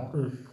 பண்ணணும்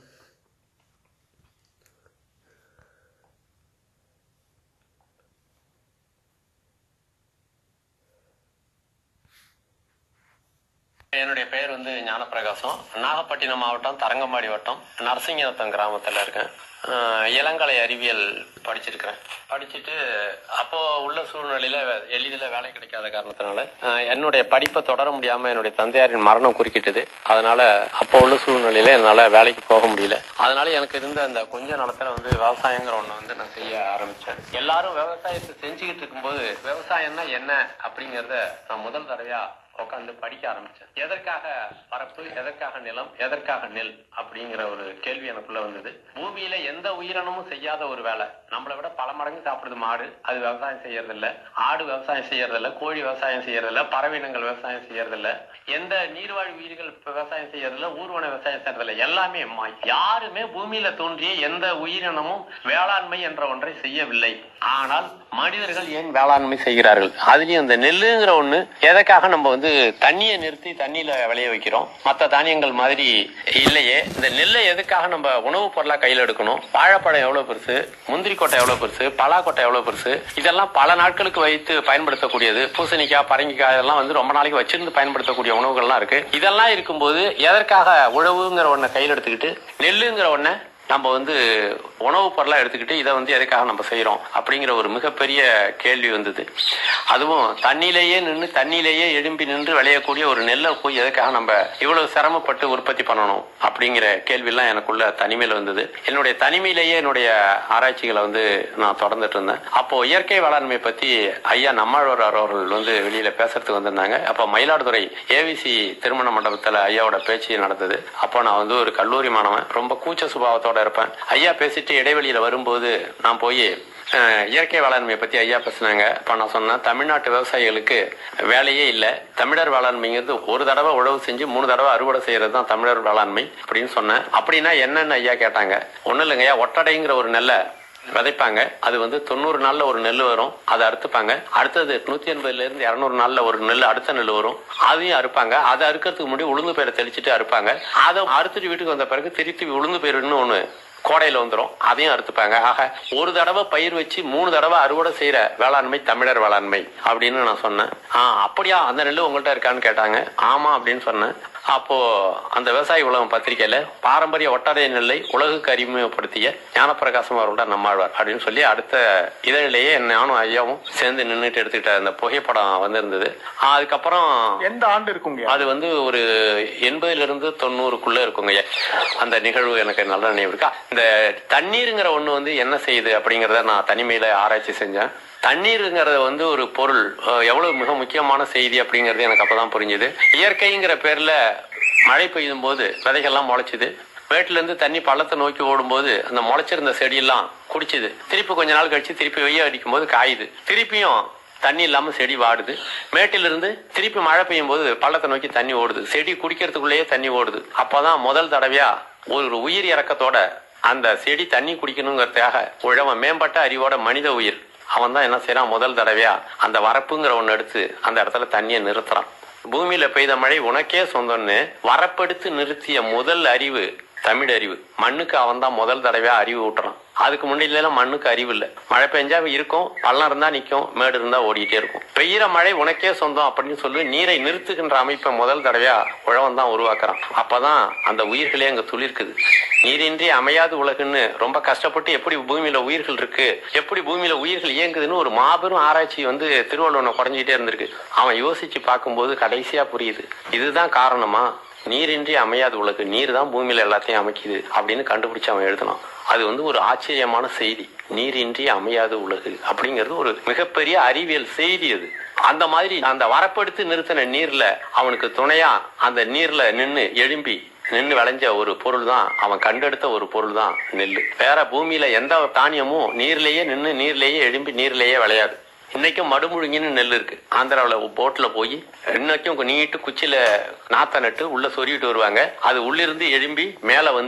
என்னுடைய பெயர் வந்து ஞானப்பிரகாசம் நாகப்பட்டினம் மாவட்டம் தரங்கம்பாடி வட்டம் நரசிங்கநத்தம் கிராமத்தில் இருக்கேன் அஹ் இளங்கலை அறிவியல் படிச்சிருக்கிறேன் படிச்சுட்டு அப்போ உள்ள சூழ்நிலையில எளிதில் வேலை கிடைக்காத காரணத்தினால அஹ் என்னுடைய படிப்பை தொடர முடியாம என்னுடைய தந்தையாரின் மரணம் குறுக்கிட்டது அதனால அப்போ உள்ள சூழ்நிலையில என்னால வேலைக்கு போக முடியல அதனால எனக்கு இருந்த அந்த கொஞ்ச நாளத்துல வந்து விவசாயங்கிற ஒண்ணு வந்து நான் செய்ய ஆரம்பிச்சேன் எல்லாரும் விவசாயத்தை செஞ்சுக்கிட்டு இருக்கும்போது விவசாயம்னா என்ன அப்படிங்கறத நான் முதல் தடவையா உட்காந்து படிக்க ஆரம்பிச்சேன் எதற்காக பரப்பு எதற்காக நிலம் எதற்காக நெல் அப்படிங்கிற ஒரு கேள்வி எனக்குள்ள வந்தது பூமியில எந்த உயிரினமும் செய்யாத ஒரு வேலை நம்மளை விட பல மடங்கு சாப்பிடுது மாடு அது விவசாயம் செய்யறது இல்ல ஆடு விவசாயம் செய்யறது இல்ல கோழி விவசாயம் செய்யறது இல்ல பறவையினங்கள் விவசாயம் செய்யறது இல்ல எந்த நீர்வாழ் உயிர்கள் இப்ப விவசாயம் செய்யறது இல்ல ஊர்வன விவசாயம் செய்யறது இல்ல எல்லாமே மாய் யாருமே பூமியில தோன்றிய எந்த உயிரினமும் வேளாண்மை என்ற ஒன்றை செய்யவில்லை ஆனால் மனிதர்கள் ஏன் வேளாண்மை செய்கிறார்கள் அதுலயும் இந்த நெல்லுங்கிற ஒண்ணு எதற்காக நம்ம வந்து தண்ணியை நிறுத்தி தண்ணியில விளைய வைக்கிறோம் மத்த தானியங்கள் மாதிரி இல்லையே இந்த நெல்லை எதுக்காக நம்ம உணவுப் பொருளா கையில எடுக்கணும் வாழைப்பழம் எவ்வளவு பெருசு முந்திரி கொட்டை எவ்வளவு பெருசு பலாக்கொட்டை எவ்வளவு பெருசு இதெல்லாம் பல நாட்களுக்கு வைத்து பயன்படுத்தக்கூடியது பூசணிக்காய் பரங்கிக்காய் இதெல்லாம் வந்து ரொம்ப நாளைக்கு வச்சிருந்து பயன்படுத்தக்கூடிய உணவுகள்லாம் இருக்கு இதெல்லாம் இருக்கும்போது எதற்காக உழவுங்கிற ஒன்றை கையில் எடுத்துக்கிட்டு நெல்லுங்கிற ஒன்றை நம்ம வந்து உணவுப் பொருளா எடுத்துக்கிட்டு இதை வந்து எதுக்காக நம்ம செய்யறோம் அப்படிங்கிற ஒரு மிகப்பெரிய கேள்வி வந்தது அதுவும் தண்ணியிலேயே நின்று தண்ணியிலேயே எழும்பி நின்று விளையக்கூடிய ஒரு நெல்லை போய் எதுக்காக நம்ம இவ்வளவு சிரமப்பட்டு உற்பத்தி பண்ணணும் அப்படிங்கிற கேள்வியெல்லாம் எனக்குள்ள தனிமையில வந்தது என்னுடைய தனிமையிலேயே என்னுடைய ஆராய்ச்சிகளை வந்து நான் தொடர்ந்துட்டு இருந்தேன் அப்போ இயற்கை வேளாண்மை பத்தி ஐயா நம்மாழ்வார் அவர்கள் வந்து வெளியில பேசுறதுக்கு வந்திருந்தாங்க அப்போ மயிலாடுதுறை ஏவிசி திருமண மண்டபத்துல ஐயாவோட பேச்சு நடந்தது அப்போ நான் வந்து ஒரு கல்லூரி மாணவன் ரொம்ப கூச்ச சுபாவத்தோட இருப்பேன் ஐயா பேசிட்டு இடைவெளியில வரும்போது நான் போய் அஹ், இயற்கை வேளாண்மையை பத்தி ஐயா பேசினாங்க அப்ப நான் சொன்னேன் தமிழ்நாட்டு விவசாயிகளுக்கு வேலையே இல்லை தமிழர் வேளாண்மைங்கிறது ஒரு தடவை உழவு செஞ்சு மூணு தடவை அறுவடை செய்யறது தான் தமிழர் வேளாண்மை அப்படின்னு சொன்னேன் அப்படின்னா என்னன்னு ஐயா கேட்டாங்க ஒண்ணும் இல்லைங்க ஐயா ஒட்டடைங்கிற ஒரு நெல்லை விதைப்பாங்க அது வந்து தொண்ணூறு நாள்ல ஒரு நெல் வரும் அதை அறுத்துப்பாங்க அடுத்தது நூத்தி எண்பதுல இருந்து இருநூறு நாள்ல ஒரு நெல் அடுத்த நெல் வரும் அதையும் அறுப்பாங்க அதை அறுக்கிறதுக்கு முன்னாடி உளுந்து பயிரை தெளிச்சிட்டு அறுப்பாங்க அதை அறுத்துட்டு வீட்டுக்கு வந்த பிறகு திருப்பி உளுந்து பயிர்னு ஒண்ணு கோடையில வந்துரும் அதையும் அறுத்துப்பாங்க ஆக ஒரு தடவை பயிர் வச்சு மூணு தடவை அறுவடை செய்யற வேளாண்மை தமிழர் வேளாண்மை அப்படின்னு நான் சொன்னேன் ஆஹ் அப்படியா அந்த நெல் உங்கள்ட்ட இருக்கான்னு கேட்டாங்க ஆமா அப்படின்னு சொன்னேன் அப்போ அந்த விவசாய உலகம் பத்திரிகையில பாரம்பரிய ஒட்டடை நெல்லை உலகுக்கு அறிமுகப்படுத்திய ஞானப்பிரகாசம் அவர்களோட நம்மாழ்வார் அப்படின்னு சொல்லி அடுத்த இதழிலேயே நானும் ஐயாவும் சேர்ந்து நின்றுட்டு எடுத்துக்கிட்ட அந்த புகைப்படம் வந்திருந்தது அதுக்கப்புறம் எந்த ஆண்டு இருக்குங்க அது வந்து ஒரு எண்பதுல இருந்து தொண்ணூறுக்குள்ள இருக்குங்க ஐயா. அந்த நிகழ்வு எனக்கு நல்ல நினைவு இருக்கா இந்த தண்ணீருங்கிற ஒண்ணு வந்து என்ன செய்யுது அப்படிங்கறத நான் தனிமையில ஆராய்ச்சி செஞ்சேன் தண்ணீருங்கிறது வந்து ஒரு பொருள் அஹ், எவ்வளவு மிக முக்கியமான செய்தி அப்படிங்கறது எனக்கு அப்பதான் புரிஞ்சுது இயற்கைங்கிற பேர்ல மழை பெய்யும் போது விதைகள்லாம் முளைச்சுது மேட்டுல இருந்து தண்ணி பள்ளத்தை நோக்கி ஓடும்போது அந்த முளைச்சிருந்த செடியெல்லாம் குடிச்சுது திருப்பி கொஞ்ச நாள் கழிச்சு திருப்பி வெய்ய அடிக்கும் போது காயுது திருப்பியும் தண்ணி இல்லாம செடி வாடுது மேட்டிலிருந்து திருப்பி மழை பெய்யும் போது பள்ளத்தை நோக்கி தண்ணி ஓடுது செடி குடிக்கிறதுக்குள்ளேயே தண்ணி ஓடுது அப்பதான் முதல் தடவையா ஒரு உயிர் இறக்கத்தோட அந்த செடி தண்ணி குடிக்கணுங்கிறதுக்காக உழவன் மேம்பட்ட அறிவோட மனித உயிர் அவன் தான் என்ன செய்யறான் முதல் தடவையா அந்த வரப்புங்கிற ஒண்ணு எடுத்து அந்த இடத்துல தண்ணியை நிறுத்துறான் பூமியில பெய்த மழை உனக்கே சொந்தம்னு வரப்படுத்து நிறுத்திய முதல் அறிவு தமிழ் அறிவு மண்ணுக்கு அவன் தான் முதல் தடவையா அறிவு ஊட்டுறான் அதுக்கு முன்னாடி மண்ணுக்கு அறிவு இல்ல மழை பெஞ்சா இருக்கும் பள்ளம் இருந்தா நிக்கும் மேடு இருந்தா ஓடிட்டே இருக்கும் பெய்யற மழை உனக்கே சொந்தம் அப்படின்னு சொல்லி நீரை நிறுத்துகின்ற அமைப்பை முதல் தடவையா உழவன் தான் உருவாக்குறான் அப்பதான் அந்த உயிர்களே அங்க துளிர்க்குது நீரின்றி அமையாது உலகுன்னு ரொம்ப கஷ்டப்பட்டு எப்படி பூமியில உயிர்கள் இருக்கு எப்படி பூமியில உயிர்கள் இயங்குதுன்னு ஒரு மாபெரும் ஆராய்ச்சி வந்து திருவள்ளுவனை குறைஞ்சிட்டே இருந்திருக்கு அவன் யோசிச்சு பார்க்கும்போது கடைசியா புரியுது இதுதான் காரணமா நீரின்றி அமையாது உலகு நீர் தான் பூமியில எல்லாத்தையும் அமைக்குது அப்படின்னு கண்டுபிடிச்சு அவன் எழுதணும் அது வந்து ஒரு ஆச்சரியமான செய்தி நீரின்றி அமையாது உலகு அப்படிங்கிறது ஒரு மிகப்பெரிய அறிவியல் செய்தி அது அந்த மாதிரி அந்த வரப்படுத்தி நிறுத்தின நீர்ல அவனுக்கு துணையா அந்த நீர்ல நின்னு எழும்பி நின்னு விளைஞ்ச ஒரு பொருள் தான் அவன் கண்டெடுத்த ஒரு பொருள் தான் நெல் வேற பூமியில எந்த தானியமும் நீர்லயே நின்னு நீர்லயே எழும்பி நீர்லயே விளையாது இன்னைக்கும் மடுமுழுங்கின்னு நெல் இருக்கு ஆந்திராவில் போட்ல போய் இன்னைக்கும் நீட்டு குச்சியில நாத்த நட்டு உள்ள சொருவிட்டு வருவாங்க அது உள்ளிருந்து எழும்பி மேல வந்து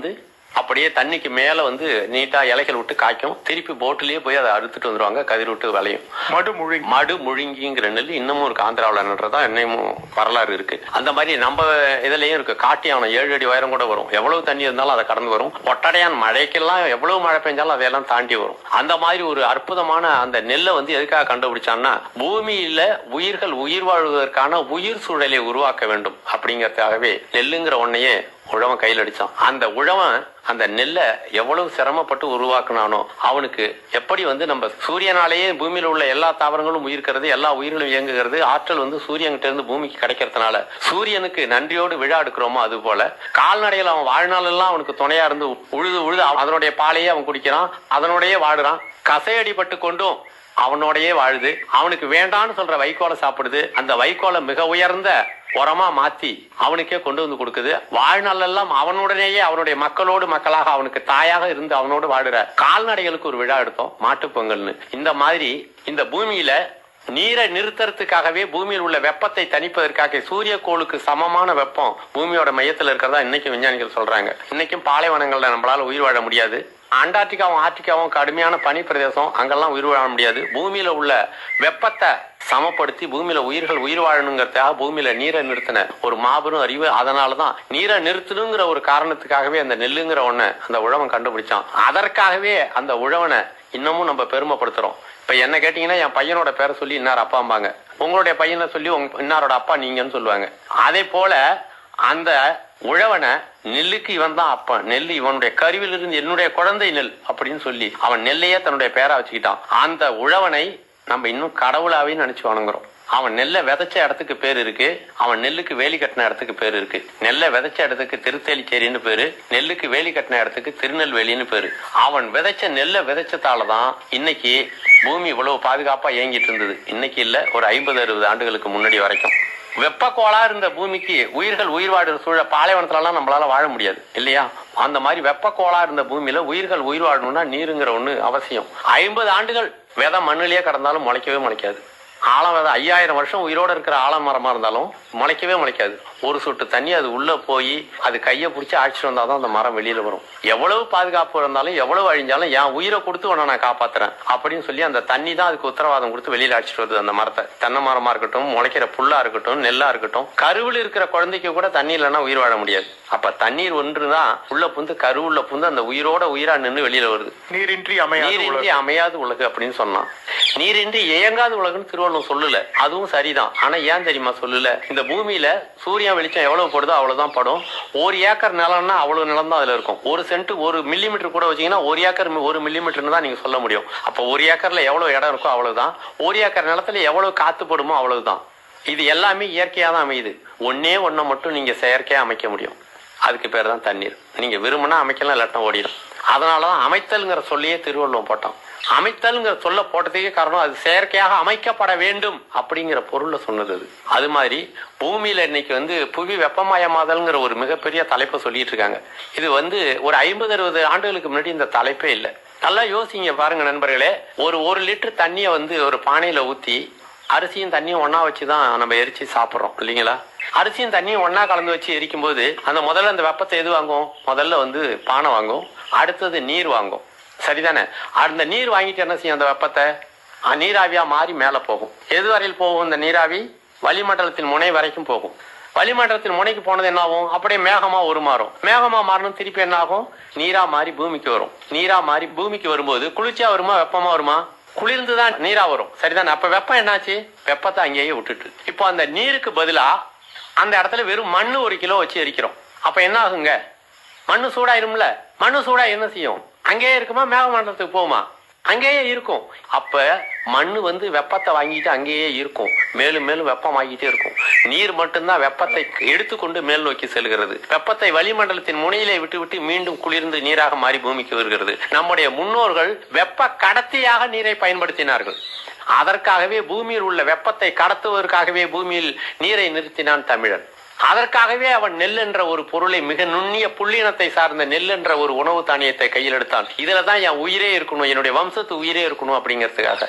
அப்படியே தண்ணிக்கு மேல வந்து நீட்டா இலைகள் விட்டு காய்க்கும் திருப்பி போட்டுலயே போய் அதை அறுத்துட்டு வந்துருவாங்க கதிர் விட்டு விளையும் மடு முழுங்கி மடு முழுங்கிங்கிற நெல் இன்னமும் இருக்கு ஆந்திராவில் நடுறதா இன்னமும் வரலாறு இருக்கு அந்த மாதிரி நம்ம இதுலயும் இருக்கு காட்டு யானை ஏழு அடி உயரம் கூட வரும் எவ்வளவு தண்ணி இருந்தாலும் அதை கடந்து வரும் ஒட்டடையான் மழைக்கெல்லாம் எவ்வளவு மழை பெஞ்சாலும் அதையெல்லாம் தாண்டி வரும் அந்த மாதிரி ஒரு அற்புதமான அந்த நெல்லை வந்து எதுக்காக கண்டுபிடிச்சான்னா பூமியில உயிர்கள் உயிர் வாழ்வதற்கான உயிர் சூழலை உருவாக்க வேண்டும் அப்படிங்கறதுக்காகவே நெல்லுங்கிற ஒன்னையே உழவன் கையில் அடிச்சான் அந்த உழவன் அந்த நெல்லை எவ்வளவு சிரமப்பட்டு உருவாக்குனானோ அவனுக்கு எப்படி வந்து நம்ம சூரியனாலேயே பூமியில உள்ள எல்லா தாவரங்களும் உயிர்க்கிறது எல்லா உயிர்களும் இயங்குகிறது ஆற்றல் வந்து சூரியன்கிட்ட இருந்து பூமிக்கு கிடைக்கிறதுனால சூரியனுக்கு நன்றியோடு விழா எடுக்கிறோமோ அது போல கால்நடையில் அவன் வாழ்நாள் எல்லாம் அவனுக்கு துணையா இருந்து உழுது உழுது அதனுடைய பாலையே அவன் குடிக்கிறான் அதனுடைய வாடுறான் கசையடிப்பட்டு கொண்டும் அவனோடயே வாழுது அவனுக்கு வேண்டான்னு சொல்ற வைக்கோலை சாப்பிடுது அந்த வைக்கோலை மிக உயர்ந்த உரமா மாத்தி அவனுக்கே கொண்டு வந்து கொடுக்குது வாழ்நாள் எல்லாம் அவனுடனேயே அவனுடைய மக்களோடு மக்களாக அவனுக்கு தாயாக இருந்து அவனோடு வாடுற கால்நடைகளுக்கு ஒரு விழா எடுத்தோம் மாட்டுப் பொங்கல்னு இந்த மாதிரி இந்த பூமியில நீரை நிறுத்துறதுக்காகவே பூமியில் உள்ள வெப்பத்தை தணிப்பதற்காக சூரிய கோளுக்கு சமமான வெப்பம் பூமியோட மையத்துல இருக்கிறதா இன்னைக்கும் விஞ்ஞானிகள் சொல்றாங்க இன்னைக்கும் பாலைவனங்கள்ல நம்மளால உயிர் வாழ முடியாது அண்டார்டிகாவும் ஆர்டிகாவும் கடுமையான பனி பிரதேசம் அங்கெல்லாம் உயிர் வாழ முடியாது பூமியில உள்ள வெப்பத்தை சமப்படுத்தி பூமியில உயிர்கள் உயிர் வாழணுங்கிறதுக்காக பூமியில நீரை நிறுத்தின ஒரு மாபெரும் அறிவு அதனாலதான் நீரை நிறுத்தணுங்கிற ஒரு காரணத்துக்காகவே அந்த நெல்லுங்கிற ஒண்ண அந்த உழவன் கண்டுபிடிச்சான் அதற்காகவே அந்த உழவனை இன்னமும் நம்ம பெருமைப்படுத்துறோம் இப்ப என்ன கேட்டீங்கன்னா என் பையனோட பேரை சொல்லி இன்னார் அப்பாம்பாங்க உங்களுடைய பையனை சொல்லி உங்க இன்னாரோட அப்பா நீங்கன்னு சொல்லுவாங்க அதே போல அந்த உழவனை நெல்லுக்கு இவன் தான் அப்பன் நெல் இவனுடைய கருவிலிருந்து என்னுடைய குழந்தை நெல் அப்படின்னு சொல்லி அவன் நெல்லையே தன்னுடைய பேரா வச்சுக்கிட்டான் அந்த உழவனை நம்ம இன்னும் கடவுளாவே நினைச்சு வணங்குறோம் அவன் நெல்லை விதைச்ச இடத்துக்கு பேர் இருக்கு அவன் நெல்லுக்கு வேலி கட்டின இடத்துக்கு பேர் இருக்கு நெல்லை விதைச்ச இடத்துக்கு திருத்தேலிச்சேரின்னு பேரு நெல்லுக்கு வேலி கட்டின இடத்துக்கு திருநெல்வேலின்னு பேரு அவன் விதைச்ச நெல்லை விதைச்சதாலதான் இன்னைக்கு பூமி இவ்வளவு பாதுகாப்பா இயங்கிட்டு இருந்தது இன்னைக்கு இல்ல ஒரு ஐம்பது அறுபது ஆண்டுகளுக்கு முன்னாடி வரைக்கும் வெப்பக்கோளா இருந்த பூமிக்கு உயிர்கள் உயிர் வாடுற சூழல் பாலைவனத்துலலாம் நம்மளால வாழ முடியாது இல்லையா அந்த மாதிரி வெப்பக்கோளா இருந்த பூமியில உயிர்கள் உயிர் வாழணும்னா நீருங்கிற ஒண்ணு அவசியம் ஐம்பது ஆண்டுகள் விதை மண்ணிலேயே கடந்தாலும் முளைக்கவே முளைக்காது ஆழம் விதை ஐயாயிரம் வருஷம் உயிரோட இருக்கிற ஆலமரமா இருந்தாலும் முளைக்கவே முளைக்காது ஒரு சொட்டு தண்ணி அது உள்ள போய் அது கையை பிடிச்சி அழைச்சிட்டு வந்தாதான் அந்த மரம் வெளியில வரும் எவ்வளவு பாதுகாப்பு இருந்தாலும் எவ்வளவு அழிஞ்சாலும் என் உயிரை கொடுத்து உன்னை நான் காப்பாத்துறேன் அப்படின்னு சொல்லி அந்த தண்ணி தான் அதுக்கு உத்தரவாதம் கொடுத்து வெளியில அழைச்சிட்டு வருது அந்த மரத்தை தென்னை மரமா இருக்கட்டும் முளைக்கிற புல்லா இருக்கட்டும் நெல்லா இருக்கட்டும் கருவில் இருக்கிற குழந்தைக்கு கூட தண்ணி இல்லைன்னா உயிர் வாழ முடியாது அப்ப தண்ணீர் ஒன்றுதான் உள்ள புந்து கருவுள்ள புந்து அந்த உயிரோட உயிரா நின்று வெளியில வருது நீரின்றி அமையாது நீரின்றி உலகு. அமையாது உலகு அப்படின்னு சொன்னான் நீரின்றி இயங்காத உலகுன்னு திருவள்ளுவர் சொல்லல அதுவும் சரிதான் ஆனா ஏன் தெரியுமா சொல்லல இந்த பூமியில சூரியன் வெளிச்சம் எவ்வளவு படுதோ அவ்வளவுதான் படும் ஒரு ஏக்கர் நிலம்னா அவ்வளவு நிலம் தான் அதுல இருக்கும் ஒரு சென்ட் ஒரு மில்லிமீட்டர் கூட வச்சீங்கன்னா ஒரு ஏக்கர் மி- ஒரு மில்லிமீட்டர்னு தான் நீங்க சொல்ல முடியும் அப்ப ஒரு ஏக்கர்ல எவ்வளவு இடம் இருக்கோ அவ்வளவுதான் ஒரு ஏக்கர் நிலத்துல எவ்வளவு காத்து படுமோ அவ்வளவுதான் இது எல்லாமே இயற்கையா தான் அமையுது ஒன்னே ஒன்ன மட்டும் நீங்க செயற்கையா அமைக்க முடியும் அதுக்கு பேர் தான் தண்ணீர் நீங்க விரும்பினா அமைக்கலாம் இல்லாட்டா ஓடிடும் அதனாலதான் அமைத்தல்ங்கிற சொல்லியே திருவள்ளுவம் போட்டான் அமைத்தல்ங்கிற சொல்ல போட்டதுக்கே காரணம் அது செயற்கையாக அமைக்கப்பட வேண்டும் அப்படிங்கிற பொருள்ல சொன்னது அது அது மாதிரி பூமியில இன்னைக்கு வந்து புவி வெப்பமயமாதல்ங்கிற ஒரு மிகப்பெரிய தலைப்பை சொல்லிட்டு இருக்காங்க இது வந்து ஒரு ஐம்பது அறுபது ஆண்டுகளுக்கு முன்னாடி இந்த தலைப்பே இல்லை நல்லா யோசிங்க பாருங்க நண்பர்களே ஒரு ஒரு லிட்டர் தண்ணியை வந்து ஒரு பானையில ஊத்தி அரிசியும் தண்ணியும் ஒண்ணா வச்சு தான் நம்ம எரிச்சு சாப்பிடுறோம் இல்லைங்களா அரிசியும் தண்ணியும் ஒண்ணா கலந்து வச்சு எரிக்கும் போது அந்த முதல்ல அந்த வெப்பத்தை எது வாங்கும் முதல்ல வந்து பானை வாங்கும் அடுத்தது நீர் வாங்கும் சரிதானே அந்த நீர் வாங்கிட்டு என்ன செய்யும் அந்த வெப்பத்தை அஹ் நீராவியா மாறி மேல போகும் எது வரையில் போகும் இந்த நீராவி வளிமண்டலத்தின் முனை வரைக்கும் போகும் வளிமண்டலத்தின் முனைக்கு போனது என்ன ஆகும் அப்படியே மேகமா உருமாறும் மேகமா மாறணும் திருப்பி என்ன ஆகும் நீரா மாறி பூமிக்கு வரும் நீரா மாறி பூமிக்கு வரும்போது குளிர்ச்சியா வருமா வெப்பமா வருமா குளிர்ந்துதான் நீரா வரும் சரிதானே அப்ப வெப்பம் என்னாச்சு வெப்பத்தை அங்கேயே விட்டுட்டு இப்போ அந்த நீருக்கு பதிலா அந்த இடத்துல வெறும் மண்ணு ஒரு கிலோ வச்சு எரிக்கிறோம் அப்ப என்ன ஆகுங்க மண்ணு சூடாயிரும்ல மண்ணு சூடா என்ன செய்யும் அங்கேயே இருக்குமா மேகமண்டலத்துக்கு போகுமா அங்கேயே இருக்கும் அப்ப மண்ணு வந்து வெப்பத்தை வாங்கிட்டு அங்கேயே இருக்கும் மேலும் மேலும் வெப்பம் வாங்கிட்டே இருக்கும் நீர் மட்டும்தான் வெப்பத்தை எடுத்துக்கொண்டு மேல் நோக்கி செல்கிறது வெப்பத்தை வளிமண்டலத்தின் முனையிலே விட்டு விட்டு மீண்டும் குளிர்ந்து நீராக மாறி பூமிக்கு வருகிறது நம்முடைய முன்னோர்கள் வெப்ப கடத்தியாக நீரை பயன்படுத்தினார்கள் அதற்காகவே பூமியில் உள்ள வெப்பத்தை கடத்துவதற்காகவே பூமியில் நீரை நிறுத்தினான் தமிழன் அதற்காகவே அவன் நெல் என்ற ஒரு பொருளை மிக நுண்ணிய புள்ளினத்தை சார்ந்த நெல் என்ற ஒரு உணவு தானியத்தை கையில் எடுத்தான் இதுல தான் என் உயிரே இருக்கணும் என்னுடைய வம்சத்து உயிரே இருக்கணும் அப்படிங்கிறதுக்காக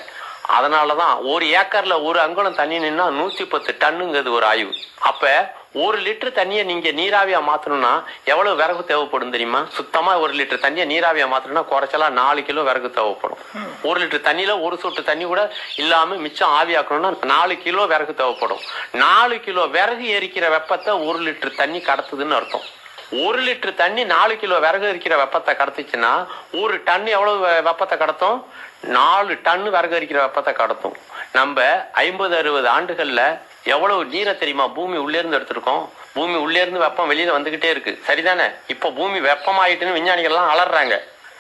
அதனாலதான் ஒரு ஏக்கர்ல ஒரு அங்குலம் தண்ணி நின்னா நூத்தி பத்து டன்னுங்கிறது ஒரு ஆய்வு அப்ப ஒரு லிட்டர் தண்ணியை நீங்க நீராவியா மாத்தணும்னா எவ்வளவு விறகு தேவைப்படும் தெரியுமா சுத்தமா ஒரு லிட்டர் தண்ணியை நீராவியா மாத்தணும்னா குறைச்சலா நாலு கிலோ விறகு தேவைப்படும் ஒரு லிட்டர் தண்ணியில ஒரு சொட்டு தண்ணி கூட இல்லாம மிச்சம் ஆவியாக்கணும்னா நாலு கிலோ விறகு தேவைப்படும் நாலு கிலோ விறகு எரிக்கிற வெப்பத்தை ஒரு லிட்டர் தண்ணி கடத்துதுன்னு அர்த்தம் ஒரு லிட்டர் தண்ணி நாலு கிலோ விறகு எரிக்கிற வெப்பத்தை கடத்துச்சுன்னா ஒரு டன் எவ்வளவு வெ- வெப்பத்தை கடத்தும் நாலு டன் விறகு எரிக்கிற வெப்பத்தை கடத்தும் நம்ம ஐம்பது அறுபது ஆண்டுகள்ல எவ்வளவு நீரை தெரியுமா பூமி உள்ளே இருந்து எடுத்திருக்கோம் பூமி உள்ளே இருந்து வெப்பம் வெளியில வந்துகிட்டே இருக்கு சரிதானே இப்போ பூமி வெப்பமாயிட்டுன்னு விஞ்ஞானிகள் எல்லாம் அலறாங்க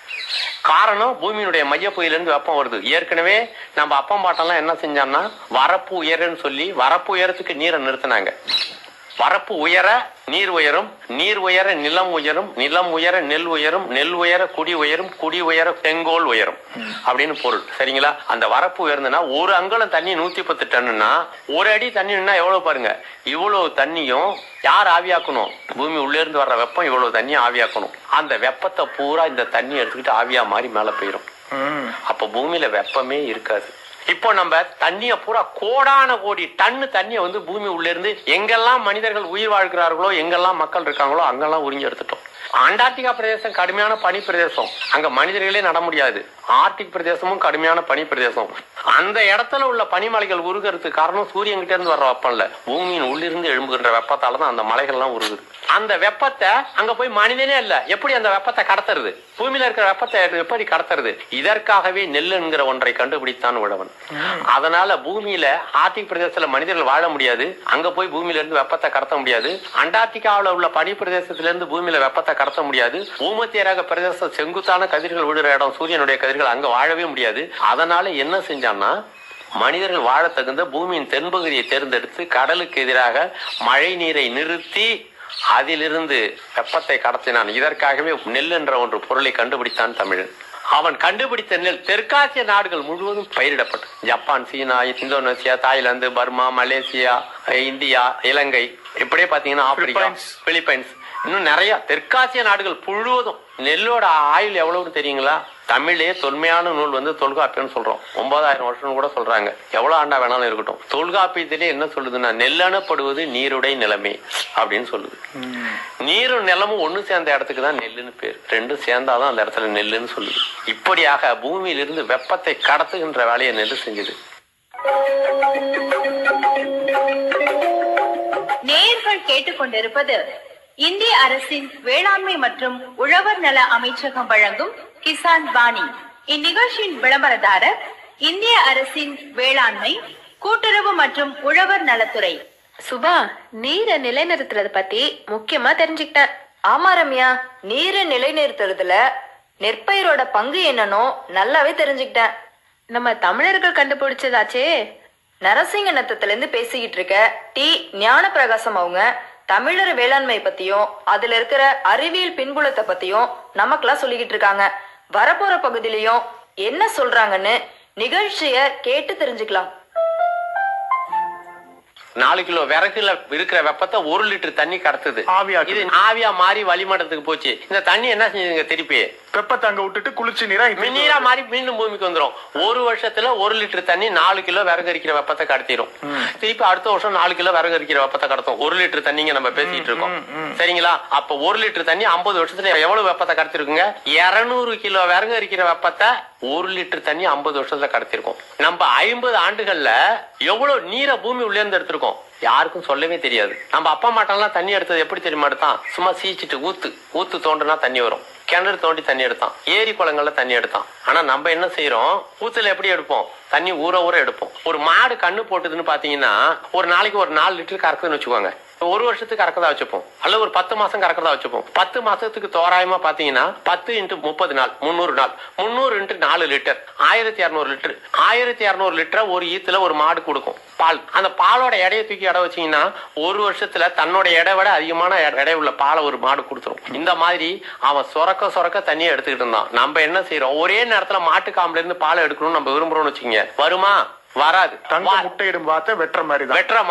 காரணம் பூமியினுடைய மையப்புயிலிருந்து வெப்பம் வருது ஏற்கனவே நம்ம அப்பம் பாட்டெல்லாம் என்ன செஞ்சான்னா வரப்பு உயரன்னு சொல்லி வரப்பு உயரத்துக்கு நீரை நிறுத்தினாங்க வரப்பு உயர நீர் உயரும் நீர் உயர நிலம் உயரும் நிலம் உயர நெல் உயரும் நெல் உயர குடி உயரும் குடி உயர செங்கோல் உயரும் அப்படின்னு பொருள் சரிங்களா அந்த வரப்பு உயர்ந்தனா ஒரு அங்குலம் தண்ணி நூத்தி பத்து டன்னுனா ஒரு அடி தண்ணின்னா எவ்வளவு பாருங்க இவ்வளவு தண்ணியும் யார் ஆவியாக்கணும் பூமி உள்ளே இருந்து வர்ற வெப்பம் இவ்வளவு தண்ணி ஆவியாக்கணும் அந்த வெப்பத்தை பூரா இந்த தண்ணி எடுத்துக்கிட்டு ஆவியா மாதிரி மேல போயிடும் ம். அப்ப பூமியில வெப்பமே இருக்காது இப்போ நம்ம தண்ணிய பூரா கோடான கோடி டன்னு தண்ணிய வந்து பூமி உள்ள இருந்து எங்கெல்லாம் மனிதர்கள் உயிர் வாழ்கிறார்களோ எங்கெல்லாம் மக்கள் இருக்காங்களோ அங்கெல்லாம் உறிஞ்சி எடுத்துட்டோம் அண்டார்டிகா பிரதேசம் கடுமையான பனி பிரதேசம் அங்க மனிதர்களே நட முடியாது ஆர்டிக் பிரதேசமும் கடுமையான பனி பிரதேசம் அந்த இடத்துல உள்ள பனிமலைகள் உருகிறதுக்கு காரணம் சூரியன் கிட்ட இருந்து வர்ற வெப்பம் இல்ல பூமியின் உள்ளிருந்து எழும்புகின்ற வெப்பத்தால தான் அந்த மலைகள்லாம் உருகுது அந்த வெப்பத்தை அங்க போய் மனிதனே இல்ல எப்படி அந்த வெப்பத்தை கடத்துறது பூமியில இருக்கிற வெப்பத்தை எப்படி கடத்துறது இதற்காகவே நெல் என்கிற ஒன்றை கண்டுபிடித்தான் உழவன் அதனால பூமியில ஆர்டிக் பிரதேசத்துல மனிதர்கள் வாழ முடியாது அங்க போய் பூமியில இருந்து வெப்பத்தை கடத்த முடியாது அண்டார்டிகாவுல உள்ள பனி பிரதேசத்துல இருந்து பூமியில வெப்பத்தை கடத்த முடியாது பூமத்திய ரக பிரதேசம் செங்குத்தான கதிர்கள் விழுற இடம் சூரியனுடைய கதிர்கள் அங்க வாழவே முடியாது அதனால என்ன செஞ்சான்னா மனிதர்கள் வாழ தகுந்த பூமியின் தென்பகுதியை தேர்ந்தெடுத்து கடலுக்கு எதிராக மழை நீரை நிறுத்தி அதிலிருந்து வெப்பத்தை கடத்தினான் இதற்காகவே நெல் என்ற ஒன்று பொருளை கண்டுபிடித்தான் தமிழன் அவன் கண்டுபிடித்த நெல் தெற்காசிய நாடுகள் முழுவதும் பயிரிடப்பட்டது Japan China Indonesia Thailand Burma Malaysia India Ilangai இப்படியே பாத்தீங்கன்னா ஆப்பிரிக்கா பிலிப்பைன்ஸ். பிலிப்பைன்ஸ் இன்னும் நிறைய தெற்காசிய நாடுகள் முழுவதும் நெல்லோட ஆயுள் எவ்வளவுன்னு தெரியுங்களா தமிழே தொன்மையான நூல் வந்து தொல்காப்பியம்னு சொல்றோம் ஒன்பதாயிரம் வருஷம் கூட சொல்றாங்க எவ்வளவு ஆண்டா வேணாலும் இருக்கட்டும் தொல்காப்பியத்திலே என்ன சொல்லுதுன்னா நெல்லணப்படுவது நீருடை நிலைமை அப்படின்னு சொல்லுது நீரும் நிலமும் ஒண்ணு சேர்ந்த இடத்துக்கு தான் நெல்லுன்னு பேர் ரெண்டும் சேர்ந்தாதான் அந்த இடத்துல நெல்லுன்னு சொல்லுது இப்படியாக பூமியிலிருந்து வெப்பத்தை கடத்துகின்ற வேலையை நெல்லு செஞ்சது நேயர்கள் கேட்டுக்கொண்டிருப்பது இந்திய அரசின் வேளாண்மை மற்றும் உழவர் நல அமைச்சகம் வழங்கும் கிசான் வாணி இந்நிகழ்ச்சியின் விளம்பரதாரர் இந்திய அரசின் வேளாண்மை கூட்டுறவு மற்றும் உழவர் நலத்துறை சுபா நீரை நிலைநிறுத்துறது பத்தி முக்கியமா தெரிஞ்சுக்கிட்டேன் ஆமா ரம்யா நீரை நிலைநிறுத்துறதுல நெற்பயிரோட பங்கு என்னன்னோ நல்லாவே தெரிஞ்சுக்கிட்டேன் நம்ம தமிழர்கள் கண்டுபிடிச்சதாச்சே நரசிங்க நத்தத்துல இருந்து பேசிக்கிட்டு இருக்க டி ஞான பிரகாசம் அவங்க தமிழர் வேளாண்மை பத்தியும் அதுல இருக்கிற அறிவியல் பின்புலத்தை பத்தியும் நமக்கெல்லாம் சொல்லிக்கிட்டு இருக்காங்க வரப்போற பகுதியிலையும் என்ன சொல்றாங்கன்னு நிகழ்ச்சிய கேட்டு தெரிஞ்சுக்கலாம் நாலு கிலோ விறகுல இருக்கிற வெப்பத்தை ஒரு லிட்டர் தண்ணி கடத்துது ஆவியாக்குது. இது ஆவியா மாறி வளிமண்டலத்துக்கு போச்சு இந்த தண்ணி என்ன செஞ்சதுங்க திருப்பி வெப்பத்தை அங்க விட்டுட்டு குளிர்ச்சி நீரா இங்க திருப்பி நீரா வருது. மாறி மீண்டும் பூமிக்கு வந்துரும் ஒரு வருஷத்துல ஒரு லிட்டர் தண்ணி நாலு கிலோ விறகு அரிக்கிற வெப்பத்தை கடத்திடும் திருப்பி அடுத்த வருஷம் நாலு கிலோ விறகு அரிக்கிற வெப்பத்தை கடத்தும் ஒரு லிட்டர் தண்ணிங்க நம்ம பேசிட்டு இருக்கோம் சரிங்களா அப்ப ஒரு லிட்டர் தண்ணி ஐம்பது வருஷத்துல எவ்வளவு வெப்பத்தை கடத்திருக்குங்க இருநூறு கிலோ விறகு அரிக்கிற வெப்பத்தை ஒரு லிட்டர் தண்ணி ஐம்பது வருஷத்துல கடத்திருக்கோம் நம்ம ஐம்பது ஆண்டுகள்ல எவ்வளவு நீரை பூமி உள்ளே இருந்து எடுத்திருக்கோம் யாருக்கும் சொல்லவே தெரியாது நம்ம அப்பா மாட்டெல்லாம் தண்ணி எடுத்தது எப்படி தெரியுமா எடுத்தான் சும்மா சீச்சிட்டு ஊத்து ஊத்து தோண்டுனா தண்ணி வரும் கிணறு தோண்டி தண்ணி எடுத்தான் ஏரி குளங்கள்ல தண்ணி எடுத்தான் ஆனா நம்ம என்ன செய்யறோம் ஊத்துல எப்படி எடுப்போம் தண்ணி ஊற ஊற எடுப்போம் ஒரு மாடு கண்ணு போட்டுதுன்னு பாத்தீங்கன்னா ஒரு நாளைக்கு ஒரு நாலு லிட்டர் கறக்குதுன்னு வச்சுக்கோங்க ஒரு வருஷத்துக்கு கறக்கதா வச்சுப்போம் அல்ல ஒரு பத்து மாசம் கறக்கதா வச்சுப்போம் பத்து மாசத்துக்கு தோராயமா பாத்தீங்கன்னா பத்து இன்ட்டு முப்பது நாள் முந்நூறு நாள் முந்நூறு இன்ட்டு நாலு லிட்டர் ஆயிரத்தி இரநூறு லிட்டர் ஆயிரத்தி இரநூறு லிட்டரை ஒரு ஈத்துல ஒரு மாடு கொடுக்கும் பால் அந்த பாலோட எடையை தூக்கி எடை வச்சீங்கன்னா ஒரு வருஷத்துல தன்னோட எடை விட அதிகமான எ- எடை உள்ள பாலை ஒரு மாடு கொடுத்துரும் இந்த மாதிரி அவன் சொரக்க சொரக்க தண்ணியை எடுத்துக்கிட்டு இருந்தான் நம்ம என்ன செய்யறோம் ஒரே நேரத்துல மாட்டு காம்புல இருந்து பாலை எடுக்கணும்னு நம்ம விரும்புறோம்னு வச்சுக்கோங்க வருமா வராது தங்க வா- முட்டையிடும் வார்த்தை வெட்டுற மாதிரி தான் வெட்டுற மாதிரி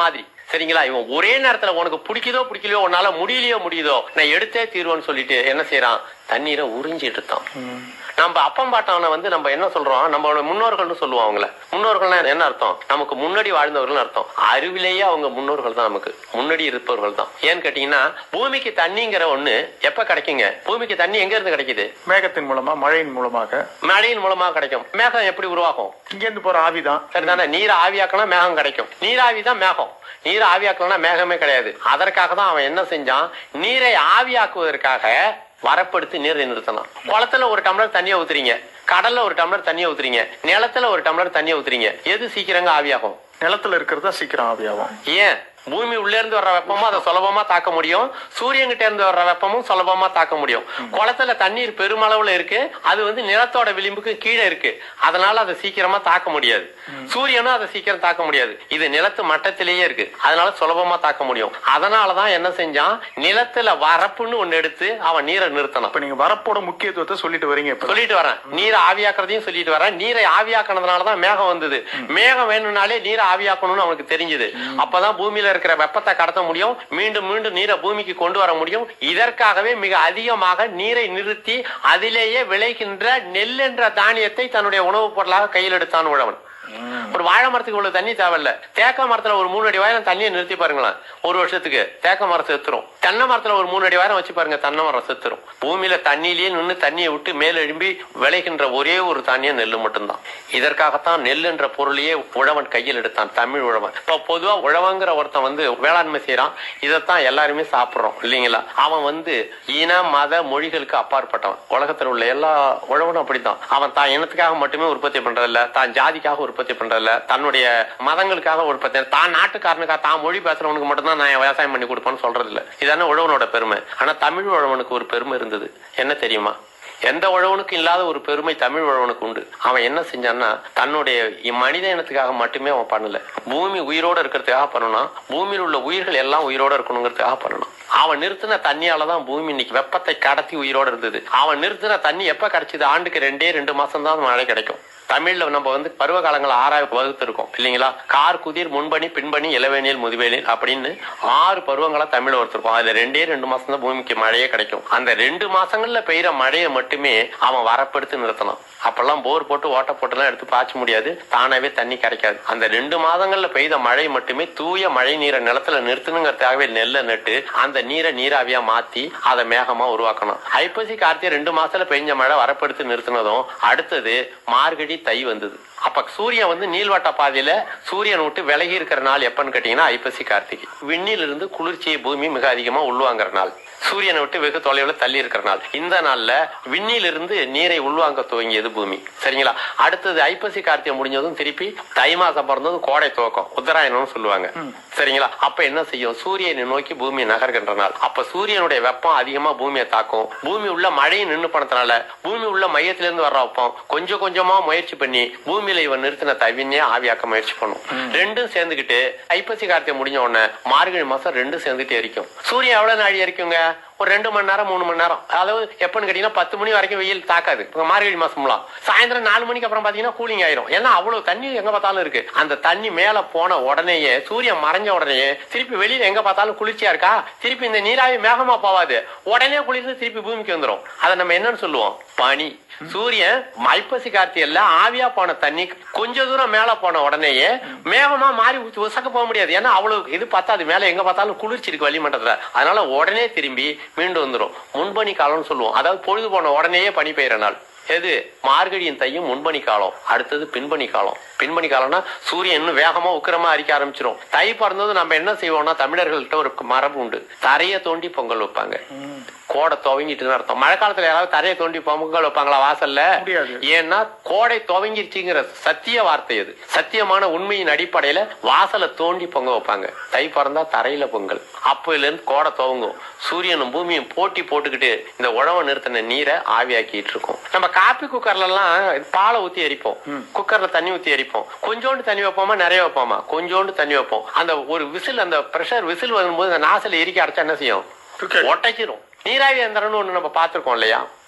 சரிங்களா இவன் ஒரே நேரத்துல உனக்கு பிடிக்குதோ பிடிக்கலையோ உன்னால முடியலையோ முடியுதோ நான் எடுத்தே தீர்வேன்னு சொல்லிட்டு என்ன செய்யறான் தண்ணீரை உறிஞ்சிட்டு இருக்கான் நம்ம அப்பம் பாட்டவனை வந்து நம்ம என்ன சொல்றோம் நம்ம முன்னோர்கள்னு சொல்லுவோம் அவங்கள முன்னோர்கள்னா என்ன அர்த்தம் நமக்கு முன்னாடி வாழ்ந்தவர்கள் அர்த்தம் அறிவிலேயே அவங்க முன்னோர்கள் தான் நமக்கு முன்னாடி இருப்பவர்கள் தான் ஏன்னு கேட்டீங்கன்னா பூமிக்கு தண்ணிங்கிற ஒண்ணு எப்ப கிடைக்குங்க பூமிக்கு தண்ணி எங்க இருந்து கிடைக்குது மேகத்தின் மூலமா மழையின் மூலமாக மழையின் மூலமா கிடைக்கும் மேகம் எப்படி உருவாகும் இங்க இருந்து போற ஆவிதான் சரிதானே நீர் ஆவியாக்கினா மேகம் கிடைக்கும் நீராவி தான் மேகம் நீர் ஆவியாக்கலனா மேகமே கிடையாது அதற்காக தான் அவன் என்ன செஞ்சான் நீரை ஆவியாக்குவதற்காக வரப்படுத்தி நீரை நிறுத்தலாம் குளத்துல ஒரு டம்ளர் தண்ணியை ஊத்துறீங்க கடல்ல ஒரு டம்ளர் தண்ணியை ஊத்துறீங்க நிலத்துல ஒரு டம்ளர் தண்ணியை ஊத்துறீங்க எது சீக்கிரங்க ஆவியாகும் நிலத்துல இருக்கிறது தான் சீக்கிரம் ஆவியாகும் ஏன் பூமி உள்ள இருந்து வர்ற வெப்பமும் அதை சுலபமா தாக்க முடியும் சூரியன் கிட்ட இருந்து வர்ற வெப்பமும் சுலபமா தாக்க முடியும் குளத்துல தண்ணீர் பெருமளவுல இருக்கு அது வந்து நிலத்தோட விளிம்புக்கு கீழே இருக்கு அதனால அதை சீக்கிரமா தாக்க முடியாது சூரியனும் அதை சீக்கிரம் தாக்க முடியாது இது நிலத்து மட்டத்திலேயே இருக்கு அதனால சுலபமா தாக்க முடியும் அதனாலதான் என்ன செஞ்சான் நிலத்துல வரப்புன்னு ஒண்ணு எடுத்து அவன் நீரை நிறுத்தணும் இப்ப நீங்க வரப்போட முக்கியத்துவத்தை சொல்லிட்டு வரீங்க இப்ப சொல்லிட்டு வரேன் நீரை ஆவியாக்குறதையும் சொல்லிட்டு வரேன் நீரை ஆவியாக்குனதுனாலதான் மேகம் வந்தது மேகம் வேணும்னாலே நீரை ஆவியாக்கணும்னு அவனுக்கு தெரிஞ்சது அப்பதான் பூமியில இருக்கிற வெப்பத்தை கடத்த முடியும் மீண்டும் மீண்டும் நீரை பூமிக்கு கொண்டு வர முடியும் இதற்காகவே மிக அதிகமாக நீரை நிறுத்தி அதிலேயே விளைகின்ற நெல் என்ற தானியத்தை தன்னுடைய உணவுப் பொருளாக கையில் எடுத்தான் உழவன் ஒரு வாழை மரத்துக்கு இவ்வளவு தண்ணி தேவையில்ல தேக்க மரத்துல ஒரு மூணு அடி வாரம் தண்ணியை நிறுத்தி பாருங்களேன் ஒரு வருஷத்துக்கு தேக்க மரம் செத்துரும் தென்னை மரத்துல ஒரு மூணு அடி வாரம் வச்சு பாருங்க தென்னை மரம் செத்துரும் பூமியில தண்ணியிலேயே நின்று தண்ணியை விட்டு மேல எழும்பி விளைகின்ற ஒரே ஒரு தானியம் நெல்லு மட்டும்தான் இதற்காகத்தான் நெல் என்ற பொருளையே உழவன் கையில் எடுத்தான் தமிழ் உழவன் இப்போ பொதுவா உழவங்கிற ஒருத்தன் வந்து வேளாண்மை செய்யறான் இதைத்தான் எல்லாருமே சாப்பிடுறோம் இல்லைங்களா அவன் வந்து இன மத மொழிகளுக்கு அப்பாற்பட்டவன் உலகத்தில் உள்ள எல்லா உழவனும் அப்படித்தான் அவன் தான் இனத்துக்காக மட்டுமே உற்பத்தி பண்றதில்ல தான் ஜாதிக்காக உற்பத்தி பண்றதில்ல தன்னுடைய மதங்களுக்காக உற்பத்தி தான் நாட்டுக்காரனுக்காக தான் மொழி பேசுறவனுக்கு மட்டும்தான் நான் விவசாயம் பண்ணி கொடுப்பேன்னு சொல்றது இல்ல இதானே உழவனோட பெருமை ஆனா தமிழ் உழவனுக்கு ஒரு பெருமை இருந்தது என்ன தெரியுமா எந்த உழவனுக்கும் இல்லாத ஒரு பெருமை தமிழ் உழவனுக்கு உண்டு அவன் என்ன செஞ்சான்னா தன்னுடைய மனித இனத்துக்காக மட்டுமே அவன் பண்ணல பூமி உயிரோட இருக்கிறதுக்காக பண்ணணும் பூமியில் உள்ள உயிர்கள் எல்லாம் உயிரோட இருக்கணுங்கிறதுக்காக பண்ணணும் அவன் நிறுத்தின தண்ணியால தான் பூமி இன்னைக்கு வெப்பத்தை கடத்தி உயிரோட இருந்தது அவன் நிறுத்தின தண்ணி எப்ப கிடைச்சது ஆண்டுக்கு ரெண்டே ரெண்டு மாசம் தான் மழை கிடைக்கும் தமிழ்ல நம்ம வந்து பருவ காலங்கள் ஆறாய் வகுத்திருக்கோம் இல்லைங்களா கார் குதிர் முன்பணி பின்பணி இளவேனியல் முதுவேனியல் அப்படின்னு ஆறு பருவங்களா தமிழ்ல ஒருத்திருக்கோம் அதுல ரெண்டே ரெண்டு மாசம் தான் பூமிக்கு மழையே கிடைக்கும் அந்த ரெண்டு மாசங்கள்ல பெய்யற மழையை மட்டுமே அவன் வரப்படுத்தி நிறுத்தணும் அப்பெல்லாம் போர் போட்டு ஓட்ட போட்டுலாம் எடுத்து பாய்ச்ச முடியாது தானாவே தண்ணி கிடைக்காது அந்த ரெண்டு மாதங்கள்ல பெய்த மழை மட்டுமே தூய மழை நீரை நிலத்துல நிறுத்தணுங்கிறதுக்காகவே நெல்லை நட்டு அந்த நீரை நீராவியா மாத்தி அதை மேகமா உருவாக்கணும் ஐப்பசி கார்த்திகை ரெண்டு மாசத்துல பெய்ஞ்ச மழை வரப்படுத்தி நிறுத்தினதும் அடுத்தது மார்கழி தை வந்தது அப்ப சூரியன் வந்து நீள்வட்ட பாதையில சூரியன் விட்டு விலகி இருக்கிற நாள் எப்பன்னு கேட்டீங்கன்னா ஐப்பசி கார்த்திகை விண்ணில் இருந்து குளிர்ச்சியை பூமி மிக அதிகமா உள்வாங்குற நாள் சூரியனை விட்டு வெகு தொலைவில் தள்ளி இருக்கிற நாள் இந்த நாள்ல விண்ணிலிருந்து நீரை உள்வாங்க துவங்கியது பூமி சரிங்களா அடுத்தது ஐப்பசி கார்த்திகை முடிஞ்சதும் திருப்பி தை மாசம் பிறந்ததும் கோடை துவக்கம் உத்தராயணம்னு சொல்லுவாங்க சரிங்களா அப்ப என்ன செய்யும் சூரியனை நோக்கி பூமி நகர்கின்ற நாள் அப்ப சூரியனுடைய வெப்பம் அதிகமா பூமியை தாக்கும் பூமி உள்ள மழையை நின்று பண்ணதுனால பூமி உள்ள மையத்திலிருந்து வர்ற வெப்பம் கொஞ்சம் கொஞ்சமா முயற்சி பண்ணி பூமியில இவன் நிறுத்தின தவினே ஆவியாக்க முயற்சி பண்ணும் ரெண்டும் சேர்ந்துக்கிட்டு ஐப்பசி கார்த்திகை முடிஞ்ச உடனே மார்கழி மாசம் ரெண்டும் சேர்ந்துட்டு எரிக்கும் சூரியன் எவ்வளவு நாழி எரிக்குங்க ஒரு ரெண்டு மணி நேரம் மூணு மணி நேரம் அதாவது எப்பன்னு கேட்டீங்கன்னா பத்து மணி வரைக்கும் வெயில் தாக்காது இப்ப மார்கழி மாசம்லாம் சாயந்தரம் நாலு மணிக்கு அப்புறம் பாத்தீங்கன்னா கூலிங் ஆயிரும் ஏன்னா அவ்வளவு தண்ணி எங்க பார்த்தாலும் இருக்கு அந்த தண்ணி மேல போன உடனேயே சூரியன் மறைஞ்ச உடனே திருப்பி வெளியில எங்க பார்த்தாலும் குளிர்ச்சியா இருக்கா திருப்பி இந்த நீராவி மேகமா போவாது உடனே குளிர்ந்து திருப்பி பூமிக்கு வந்துரும் அதை நம்ம என்னன்னு சொல்லுவோம் பனி சூரியன் ஐப்பசி கார்த்திகல்ல ஆவியா போன தண்ணி கொஞ்ச தூரம் மேல போன உடனேயே மேகமா மாறி உ- உசக்க போக முடியாது ஏன்னா அவ்வளவு இது பார்த்தா அது மேல எங்க பார்த்தாலும் குளிர்ச்சி இருக்கு வளிமண்டலத்துல அதனால உடனே திரும்பி மீண்டும் வந்துரும் முன்பனி காலம்னு சொல்லுவோம் அதாவது பொழுது போன உடனேயே பனி பெய்யற நாள் எது மார்கழியின் தையும் முன்பனி காலம் அடுத்தது பின்பனி காலம் பின்பனி காலம்னா சூரியன் இன்னும் வேகமா உக்கிரமா அரிக்க ஆரம்பிச்சிரும் தை பிறந்தது நம்ம என்ன செய்வோம்னா தமிழர்கள்ட்ட ஒரு மரபு உண்டு தரைய தோண்டி பொங்கல் வைப்பாங்க கோடை துவங்கிட்டுன்னு அர்த்தம் மழை காலத்துல யாராவது தரையை தோண்டி பொங்கல் வைப்பாங்களா வாசல்ல முடியாது. ஏன்னா கோடை துவங்கிருச்சுங்கிற சத்திய வார்த்தை அது சத்தியமான உண்மையின் அடிப்படையில வாசலை தோண்டி பொங்க வைப்பாங்க தை பிறந்தா தரையில பொங்கல் அப்பையில இருந்து கோடை துவங்கும் சூரியனும் பூமியும் போட்டி போட்டுக்கிட்டு இந்த உழவை நிறுத்தின நீரை ஆவியாக்கிட்டு இருக்கும் நம்ம காப்பி குக்கர்ல எல்லாம் பாலை ஊத்தி எரிப்போம் குக்கர்ல தண்ணி ஊத்தி எரிப்போம் கொஞ்சோண்டு தண்ணி வைப்போமா நிறைய வைப்போமா கொஞ்சோண்டு தண்ணி வைப்போம் அந்த ஒரு விசில் அந்த பிரஷர் விசில் வரும்போது அந்த நாசில எரிக்க அடைச்சா என்ன செய்யும் தூக்கி- ஒட்டைச்சிரும் நீராவி எந்திரம்னு ஒண்ணு நம்ம பார்த்திருக்கோம் இல்லையா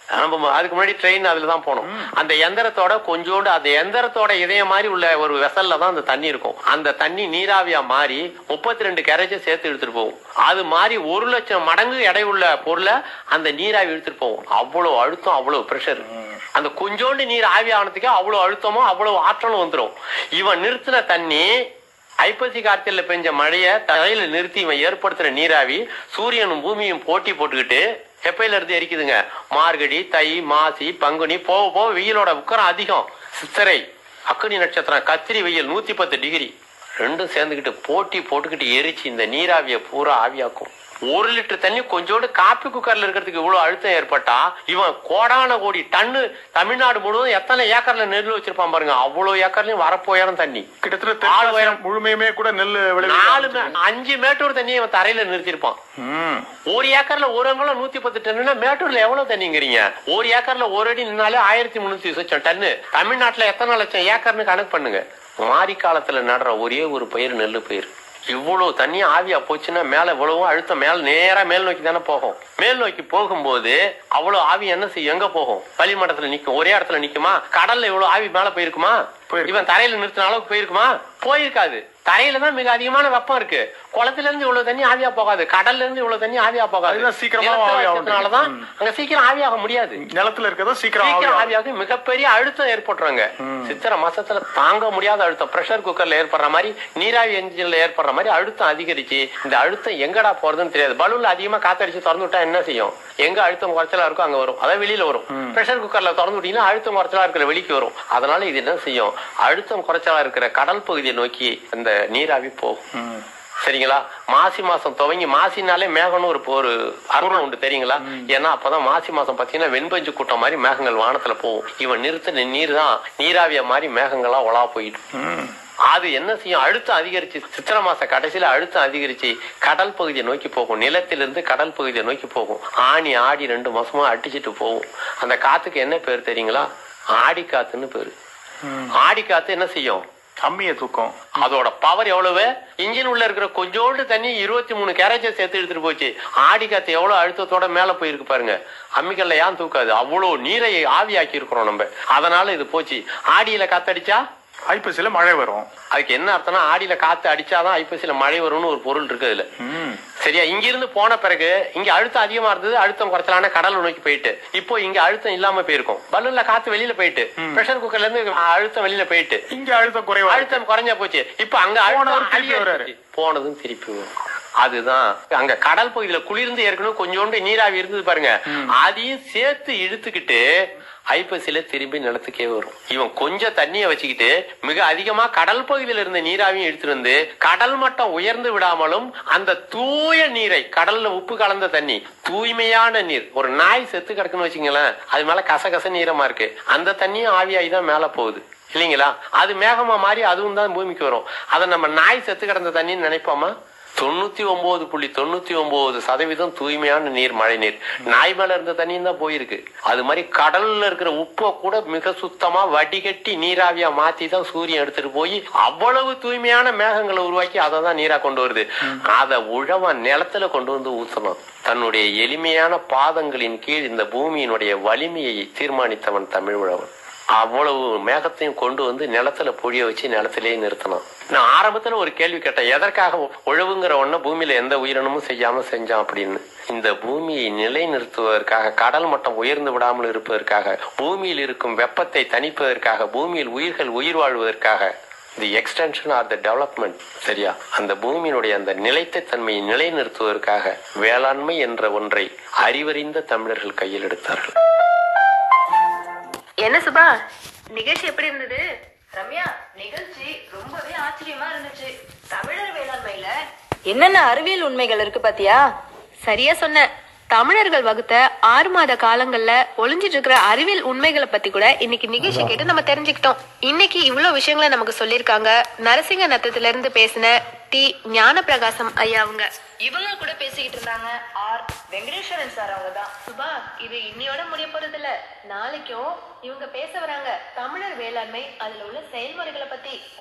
நம்ம அதுக்கு முன்னாடி ட்ரெயின் அதுல தான் போனோம் அந்த எந்திரத்தோட கொஞ்சோண்டு அந்த எந்திரத்தோட இதய மாதிரி உள்ள ஒரு வெசல்ல தான் அந்த தண்ணி இருக்கும் அந்த தண்ணி நீராவியா மாறி முப்பத்தி ரெண்டு கேரேஜை சேர்த்து எடுத்துட்டு போகும் அது மாதிரி ஒரு லட்சம் மடங்கு எடை உள்ள பொருளை அந்த நீராவி எடுத்துட்டு போகும் அவ்வளவு அழுத்தம் அவ்வளவு பிரஷர் அந்த கொஞ்சோண்டு நீர் ஆவி ஆனதுக்கே அவ்வளவு அழுத்தமும் அவ்வளவு ஆற்றலும் வந்துடும் இவன் நிறுத்தின தண்ணி ஐப்பசி கார்த்தில பெஞ்ச மழைய தரையில நிறுத்தி இவன் ஏற்படுத்துற நீராவி சூரியனும் பூமியும் போட்டி போட்டுக்கிட்டு எப்பையில இருந்து எரிக்குதுங்க மார்கழி தை மாசி பங்குனி போக போக வெயிலோட உக்கரம் அதிகம் சித்திரை அக்னி நட்சத்திரம் கத்திரி வெயில் நூத்தி பத்து டிகிரி ரெண்டும் சேர்ந்துக்கிட்டு போட்டி போட்டுக்கிட்டு எரிச்சு இந்த நீராவிய பூரா ஆவியாக்கும் ஒரு லிட்டர் தண்ணி கொஞ்சோண்டு காப்பி குக்கர்ல இருக்கிறதுக்கு இவ்வளவு அழுத்தம் ஏற்பட்டா இவன் கோடான கோடி டன்னு தமிழ்நாடு முழுவதும் எத்தனை ஏக்கர்ல நெல் வச்சிருப்பான் பாருங்க அவ்வளவு ஏக்கர்லயும் வரப்போயிரம் தண்ணி கிட்டத்தட்ட ஆள் தெற்காசியா உயரம். முழுமையுமே கூட நெல் நாலு விளைவிக்க மே- அஞ்சு மேட்டூர் தண்ணியை இவன் தரையில நிறுத்திருப்பான் ம். ஒரு ஏக்கர்ல ஒரு அங்குலம் நூத்தி பத்து டன்னுனா மேட்டூர்ல எவ்வளவு தண்ணிங்கிறீங்க ஒரு ஏக்கர்ல ஒரு அடி நின்னாலே ஆயிரத்தி முன்னூத்தி சொச்சம் டன்னு தமிழ்நாட்டுல எத்தனை லட்சம் ஏக்கர்னு கணக்கு பண்ணுங்க மாரி காலத்துல நடுற ஒரே ஒரு பயிர் நெல்லு பயிர் இவ்வளவு தண்ணி ஆவியா போச்சுன்னா மேல இவ்வளவும் அழுத்தம் மேல நேரா மேல் நோக்கி தானே போகும் மேல் நோக்கி போகும்போது அவ்வளவு ஆவி என்ன செய்யும் எங்க போகும் வளிமண்டலத்துல நிக்கும் ஒரே இடத்துல நிக்குமா கடல்ல இவ்வளவு ஆவி மேல போயிருக்குமா போயிருக்கு. இவன் தரையில நிறுத்தின அளவுக்கு போயிருக்குமா போயிருக்காது தரையில தான் மிக அதிகமான வெப்பம் இருக்கு குளத்துல இருந்து இவ்வளவு தண்ணி ஆவியா போகாது கடல்ல இருந்து இவ்வளவு தண்ணி ஆவியா போகாது அதுதான் சீக்கிரமா நிலத்துல ஆவியாகும். வச்சதுனாலதான் அங்க சீக்கிரம் ஆவியாக முடியாது நிலத்துல இருக்கிறதா சீக்கிரம் சீக்கிரம் ஆவியாகும். ஆவியாக மிகப்பெரிய அழுத்தம் ஏற்பட்டுறாங்க சித்திரை மாசத்துல தாங்க முடியாத அழுத்தம் பிரஷர் குக்கர்ல ஏற்படுற மாதிரி நீராவி என்ஜின்ல ஏற்படுற மாதிரி அழுத்தம் அதிகரிச்சு இந்த அழுத்தம் எங்கடா போறதுன்னு தெரியாது பலூன்ல அதிகமா காத்தடிச்சு திறந்து விட்டா என்ன செய்யும் எங்க அழுத்தம் குறைச்சலா இருக்கோ அங்க வரும் அதான் வெளியில வரும் பிரஷர் குக்கர்ல திறந்து விட்டீங்கன்னா அழுத்தம் குறைச்சலா இருக்கிற வெளிக்கு வரும் அதனால இது என்ன செய்யும் அழுத்தம் குறைச்சலா இருக்கிற கடல் பகுதியை நோக்கி அந்த நீராவி போகும் ம். சரிங்களா மாசி மாசம் துவங்கி மாசினாலே மேகம்னு ஒரு ஒரு அருணம் உண்டு தெரியுங்களா ஏன்னா அப்பதான் மாசி மாசம் பாத்தீங்கன்னா வெண்பஞ்சு கூட்டம் மாதிரி மேகங்கள் வானத்துல போகும் இவன் நிறுத்தின நீர் தான் நீராவிய மாதிரி மேகங்களா ஒளா போயிட்டு ம். அது என்ன செய்யும் அழுத்தம் அதிகரிச்சு சித்திரை மாச கடைசியில அழுத்தம் அதிகரிச்சு கடல் பகுதியை நோக்கி போகும் நிலத்திலிருந்து கடல் பகுதியை நோக்கி போகும் ஆணி ஆடி ரெண்டு மாசமா அடிச்சிட்டு போகும் அந்த காத்துக்கு என்ன பேர் தெரியுங்களா ஆடி காத்துன்னு பேரு ஆடி காத்து என்ன செய்யும் கம்மிய தூக்கம் அதோட பவர் எவ்வளவு இன்ஜின் உள்ள இருக்கிற கொஞ்சோண்டு தண்ணி இருபத்தி மூணு கேரேஜ சேர்த்து எடுத்துட்டு போச்சு ஆடி காத்து எவ்வளவு அழுத்தத்தோட மேல போயிருக்கு பாருங்க அம்மிக்கல்ல ஏன் தூக்காது அவ்வளவு நீரை ஆவியாக்கி இருக்கிறோம் நம்ம அதனால இது போச்சு ஆடியில காத்தடிச்சா ஐப்பசியில மழை வரும் அதுக்கு என்ன அர்த்தம்னா ஆடியில காத்து அடிச்சாதான் ஐப்பசியில மழை வரும்னு ஒரு பொருள் இருக்கு அதுல ம். சரியா இங்க இருந்து போன பிறகு இங்க அழுத்தம் அதிகமா இருந்தது அழுத்தம் குறைச்சலான கடல் நோக்கி போயிட்டு இப்போ இங்க அழுத்தம் இல்லாம போயிருக்கும் பலூன்ல காத்து வெளியில போயிட்டு பிரஷர் குக்கர்ல இருந்து அழுத்தம் வெளியில போயிட்டு இங்க அழுத்தம் குறைவா இருக்கு. அழுத்தம் குறைஞ்சா போச்சு இப்ப அங்க போனவர் அழுத்தம் திருப்பி வர்றாரு. அதிகரிச்சு. போனதும் திருப்பி வரும். அதுதான் அங்க கடல் பகுதியில குளிர்ந்து ஏற்கனவே கொஞ்சோண்டு நீராவி இருந்தது பாருங்க அதையும் சேர்த்து இழுத்துக்கிட்டு ஐப்பசில திரும்பி நிலத்துக்கே வரும் இவன் கொஞ்சம் தண்ணிய வச்சுக்கிட்டு மிக அதிகமா கடல் பகுதியில இருந்த நீராவியும் எடுத்துட்டு வந்து கடல் மட்டம் உயர்ந்து விடாமலும் அந்த தூய நீரை கடல்ல உப்பு கலந்த தண்ணி தூய்மையான நீர் ஒரு நாய் செத்து கிடக்குன்னு வச்சுங்களேன் அது மேல கசகச நீரமா இருக்கு அந்த தண்ணியும் ஆவியாகி தான் மேல போகுது இல்லைங்களா அது மேகமா மாறி அதுவும் தான் பூமிக்கு வரும் அதை நம்ம நாய் செத்து கிடந்த தண்ணின்னு நினைப்போமா தொண்ணூத்தி ஒன்பது புள்ளி தொண்ணூத்தி ஒன்பது சதவீதம் தூய்மையான நீர் மழை நீர் நாய் மேல இருந்த தண்ணியும் தான் போயிருக்கு அது மாதிரி கடல்ல இருக்கிற உப்பை கூட மிக சுத்தமா வடிகட்டி நீராவியா மாத்தி தான் சூரியன் எடுத்துட்டு போய் அவ்வளவு தூய்மையான மேகங்களை உருவாக்கி அதை தான் நீரா கொண்டு வருது அதை உழவன் நிலத்துல கொண்டு வந்து ஊத்தணும் தன்னுடைய எளிமையான பாதங்களின் கீழ் இந்த பூமியினுடைய வலிமையை தீர்மானித்தவன் தமிழ் உழவன் அவ்வளவு மேகத்தையும் கொண்டு வந்து நிலத்துல பொழிய வச்சு நிலத்திலேயே நிறுத்தணும் நான் ஆரம்பத்துல ஒரு கேள்வி கேட்டேன் எதற்காக உழவுங்கிற ஒண்ண பூமியில எந்த உயிரினமும் செய்யாம செஞ்சான் அப்படின்னு இந்த பூமியை நிலைநிறுத்துவதற்காக கடல் மட்டம் உயர்ந்து விடாமல் இருப்பதற்காக பூமியில் இருக்கும் வெப்பத்தை தணிப்பதற்காக பூமியில் உயிர்கள் உயிர் வாழ்வதற்காக the extension are the development சரியா அந்த பூமியினுடைய அந்த நிலைத்த தன்மையை நிலைநிறுத்துவதற்காக வேளாண்மை என்ற ஒன்றை அறிவறிந்த தமிழர்கள் கையில் எடுத்தார்கள் என்ன சுபா நிகழ்ச்சி எப்படி இருந்தது ரம்யா நிகழ்ச்சி ரொம்பவே ஆச்சரியமா இருந்துச்சு தமிழர் வேளாண்மையில என்னென்ன அறிவியல் உண்மைகள் இருக்கு பாத்தியா சரியா சொன்ன தமிழர்கள் வகுத்த ஆறு மாத காலங்கள்ல ஒளிஞ்சிட்டு இருக்கிற அறிவியல் உண்மைகளை பத்தி கூட இன்னைக்கு நிகழ்ச்சி கேட்டு நம்ம தெரிஞ்சுக்கிட்டோம் இன்னைக்கு இவ்வளவு விஷயங்களை நமக்கு சொல்லியிருக்காங்க நரசிங்க நத்தத்துல இருந்து பேசின டி ஞான பிரகாசம் ஐயா அவங்க இவங்க கூட பேசிக்கிட்டு இருந்தாங்க ஆர் வெங்கடேஸ்வரன் சார் அவங்க தான் சுபா இது இன்னையோட முடிய போறது இல்ல நாளைக்கும் இவங்க பேச வராங்க தமிழர் வேளாண்மை அதுல உள்ள செயல்முறைகளை பத்தி